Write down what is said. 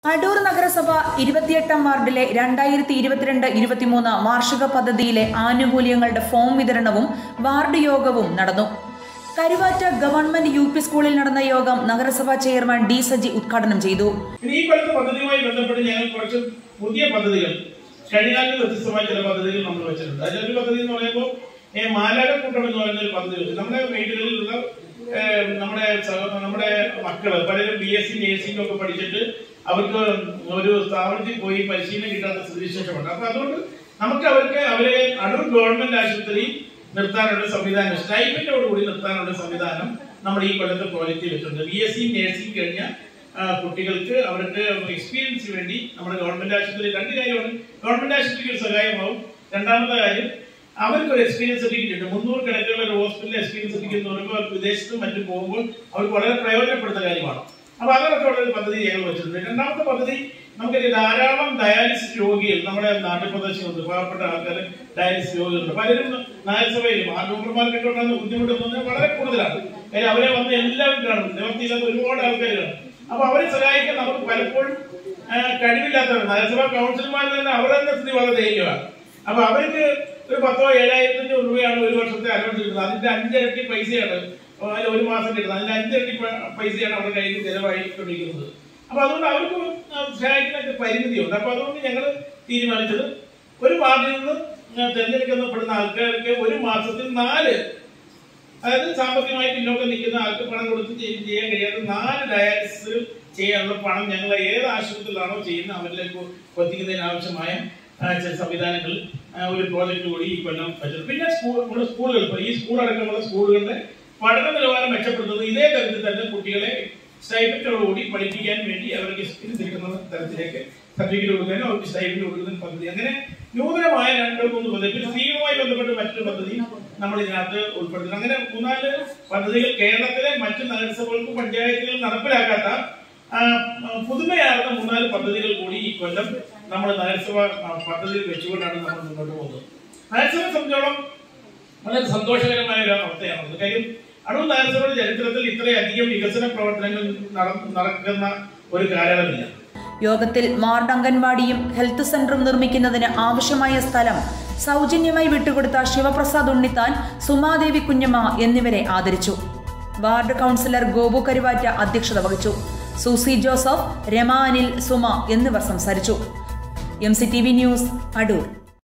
അടൂർ നഗരസഭ ഇരുപത്തിയെട്ടാം വാർഡിലെ രണ്ടായിരത്തി ഇരുപത്തിരണ്ട് ഇരുപത്തിമൂന്ന് വാർഷിക പദ്ധതിയിലെ ആനുകൂല്യങ്ങളുടെ ഫോം വിതരണവും വാർഡ് യോഗവും നടന്നു കരുവാറ്റ ഗവൺമെന്റ് യു പി സ്കൂളിൽ നടന്ന യോഗം നഗരസഭാ ചെയർമാൻ ഡി സജി ഉദ്ഘാടനം ചെയ്തു ഇനി ഈ കൊല്ലത്തെ പദ്ധതിയുമായി ബന്ധപ്പെട്ട് ഞങ്ങൾ കുറച്ച് പുതിയ പദ്ധതികൾ കഴിഞ്ഞകാലത്ത് വ്യത്യസ്തമായ ചില പദ്ധതികൾ നമ്മൾ വെച്ചിട്ടുണ്ട് അതിലൊരു പദ്ധതി എന്ന് പറയുമ്പോൾ ഏ, മാലാകക്കൂട്ടം എന്ന് പറയുന്ന ഒരു പദ്ധതി വെച്ചു നമ്മുടെ വീടുകളിലുള്ള ഏ, നമ്മുടെ സഹ- നമ്മുടെ മക്കള് പലരും ബി എസ് സി നേഴ്സിംഗ് ഒക്കെ പഠിച്ചിട്ട് അവർക്ക് ഒരു സ്ഥാപനത്തിൽ പോയി പരിശീലനം കിട്ടാത്ത സ്ഥിതിവിശേഷമുണ്ട് അപ്പൊ അതുകൊണ്ട് നമുക്ക് അവർക്ക് അവരെ അടൂർ ഗവൺമെന്റ് ആശുപത്രി നിർത്താനുള്ള സംവിധാനം സ്റ്റൈഫിന്റോട് കൂടി നിർത്താനുള്ള സംവിധാനം നമ്മൾ ഈ കൊല്ലത്തെ പ്രോജക്റ്റിൽ വെച്ചിട്ടുണ്ട് ബി എസ് സി നേഴ്സിംഗ് കഴിഞ്ഞ ആ, കുട്ടികൾക്ക് അവർക്ക് എക്സ്പീരിയൻസിന് വേണ്ടി നമ്മുടെ ഗവൺമെന്റ് ആശുപത്രി രണ്ട് കാര്യമാണ് ഗവൺമെന്റ് ആശുപത്രിക്ക് ഒരു സഹായമാവും രണ്ടാമത്തെ കാര്യം അവർക്ക് ഒരു എക്സ്പീരിയൻസ് സർട്ടിഫിക്കറ്റ് ഉണ്ട് മുന്നൂറ് കിടക്കുള്ള ഒരു ഹോസ്പിറ്റലിൽ എക്സ്പീരിയൻസ് സർട്ടിഫിക്കറ്റ് എന്ന് പറയുമ്പോൾ അവർക്ക് വിദേശത്തും മറ്റും പോകുമ്പോൾ അവർക്ക് വളരെ പ്രയോജനപ്പെടുന്ന കാര്യമാണ് അപ്പൊ അതൊക്കെ ഉള്ള ഒരു പദ്ധതി ഞങ്ങൾ വെച്ചിട്ടുണ്ട് രണ്ടാമത്തെ പദ്ധതി നമുക്കറിയാം ധാരാളം ഡയാലിസിസ് രോഗികൾ നമ്മുടെ നാട്ടുപ്രദേശത്തുണ്ട് പാവപ്പെട്ട ആൾക്കാർ ഡയാലിസിസ് രോഗികളുണ്ട് പലരും നഗരസഭയിലും ആ ഡോക്ടർമാർക്കൊക്കെ ഉണ്ടാകുന്ന ബുദ്ധിമുട്ടെന്ന് പറഞ്ഞാൽ വളരെ കൂടുതലാണ് കാര്യം അവരെ വന്ന് എല്ലാവരും കാണും നിവർത്തിയില്ലാത്ത ഒരുപാട് ആൾക്കാർ കാണും അപ്പൊ അവരെ സഹായിക്കാൻ നമുക്ക് പലപ്പോഴും ആ, കഴിവില്ലാത്തവർ നഗരസഭാ കൗൺസിലർമാർ തന്നെ അവരുടെ തന്നെ സ്ഥിതി വളരെ ദയനീയമാണ് അപ്പൊ അവർക്ക് ഒരു പത്തോ ഏഴായിരത്തി അഞ്ഞൂറ് രൂപയാണ് ഒരു വർഷത്തെ അലവൻസ് കിട്ടുന്നത് അതിന്റെ അഞ്ചിരട്ടി പൈസയാണ് അതിൽ ഒരു മാസം കിട്ടുന്നത് അതിന്റെ അഞ്ചിരട്ടി പ- പൈസയാണ് അവരുടെ കയ്യിൽ ചെലവായിക്കൊണ്ടിരിക്കുന്നത് അപ്പൊ അതുകൊണ്ട് അവർക്ക് സഹായിക്കുന്നൊക്കെ പരിമിതിയുണ്ട് അപ്പൊ അതുകൊണ്ട് ഞങ്ങൾ തീരുമാനിച്ചത് ഒരു വാർഡിൽ നിന്ന് ആ, തെരഞ്ഞെടുക്കപ്പെടുന്ന ആൾക്കാർക്ക് ഒരു മാസത്തിൽ നാല് അതായത് സാമ്പത്തികമായി പിന്നോക്കം നിൽക്കുന്ന ആൾക്ക് പണം കൊടുത്ത് ചെയ്- ചെയ്യാൻ കഴിയാത്ത നാല് ഡയാലിസിസ് ചെയ്യാനുള്ള പണം ഞങ്ങൾ ഏത് ആശുപത്രിയിലാണോ ചെയ്യുന്നത് അവരിലേക്ക് എത്തിക്കുന്നതിന് ആവശ്യമായ ആ, ചില സംവിധാനങ്ങൾ ആ, ഒരു പ്രോജക്റ്റ് കൂടി ഈ കൊല്ലം വെച്ചത് പിന്നെ സ്കൂൾ നമ്മുടെ സ്കൂളുകൾ ഇപ്പൊ ഈ സ്കൂൾ അടക്കമുള്ള സ്കൂളുകളുടെ പഠന നിലവാരം മെച്ചപ്പെടുത്തുന്നത് ഇതേ തരത്തിൽ തന്നെ കുട്ടികളെ സ്റ്റൈഫറ്റോടുകൂടി പഠിപ്പിക്കാൻ വേണ്ടി അവർക്ക് എക്സ്പീരിയൻസ് കിട്ടുന്ന തരത്തിലേക്ക് സർട്ടിഫിക്കറ്റ് കൊടുക്കാനും അവർക്ക് സ്റ്റൈഫിറ്റ് കൊടുക്കുന്ന പദ്ധതി അങ്ങനെ നൂതനമായ രണ്ട് മൂന്ന് പദ്ധതി പിന്നെ സ്ത്രീകളുമായി ബന്ധപ്പെട്ട് മറ്റൊരു പദ്ധതി നമ്മൾ ഇതിനകത്ത് ഉൾപ്പെടുത്തുന്നു അങ്ങനെ മൂന്നാല് പദ്ധതികൾ കേരളത്തിലെ മറ്റു നഗരസഭകൾക്കും പഞ്ചായത്തുകളും നടപ്പിലാക്കാത്ത ആ, പുതുമയാർന്ന മൂന്നാല് പദ്ധതികൾ കൂടി ഈ കൊല്ലം നമ്മൾ നഗരസഭ ആ, പദ്ധതിയിൽ വെച്ചുകൊണ്ടാണ് നമ്മൾ മുന്നോട്ട് പോകുന്നത് നഗരസഭയെ സംബന്ധിച്ചോളം വളരെ സന്തോഷകരമായ ഒരു അവസ്ഥയാണ് കാര്യം അടൂർ നഗരസഭയുടെ ചരിത്രത്തിൽ ഇത്രയധികം വികസന പ്രവർത്തനങ്ങൾ നട- നടക്കുന്ന ഒരു കാലയളവില്ല യോഗത്തിൽ വാർഡ് അംഗൻവാടിയും ഹെൽത്ത് സെന്ററും നിർമ്മിക്കുന്നതിന് ആവശ്യമായ സ്ഥലം സൗജന്യമായി വിട്ടുകൊടുത്ത ശിവപ്രസാദ് ഉണ്ണിത്താൻ സുമാദേവി കുഞ്ഞമ്മ എന്നിവരെ ആദരിച്ചു വാർഡ് കൗൺസിലർ ഗോപു കരുവാറ്റ അധ്യക്ഷത വഹിച്ചു സൂസി ജോസഫ് രമ അനിൽ സുമ എന്നിവർ സംസാരിച്ചു M C T V news Adoor